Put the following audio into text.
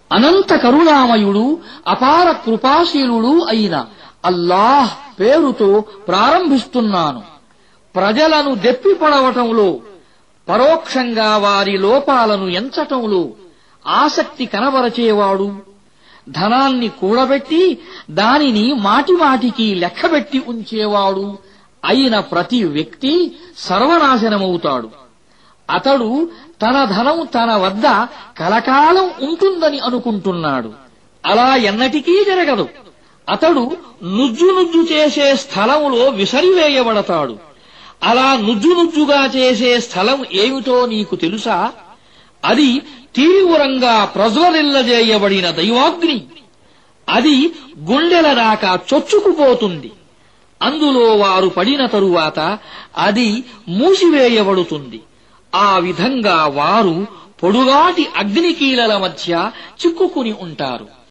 అనంత కరుణామయుడు అపార కృపాశీలుడు అయిన అల్లాహ్ పేరుతో ప్రారంభిస్తున్నాను ప్రజలను దెప్పిపడవటంలో పరోక్షంగా వారి లోపాలను ఎంచటంలో ఆసక్తి కనబరచేవాడు ధనాన్ని కూడబెట్టి దానిని మాటిమాటికి లెక్కబెట్టి ఉంచేవాడు అయిన ప్రతి వ్యక్తి సర్వనాశనమవుతాడు అతడు తన ధనం తన వద్ద కలకాలం ఉంటుందని అనుకుంటున్నాడు అలా ఎన్నటికీ జరగదు అతడు నుజ్జు నుజ్జు చేసే స్థలములో విసరివేయబడతాడు అలా నుజ్జు నుజ్జుగా చేసే స్థలం ఏమిటో నీకు తెలుసా అది తీవ్రంగా ప్రజ్వలిల్లజేయబడిన దైవాగ్ని అది గుండెల దాకా చొచ్చుకుపోతుంది అందులో వారు పడిన తరువాత అది మూసివేయబడుతుంది ఆ విధంగా వారు పొడుగాటి అగ్నికీలల మధ్య చిక్కుకుని ఉంటారు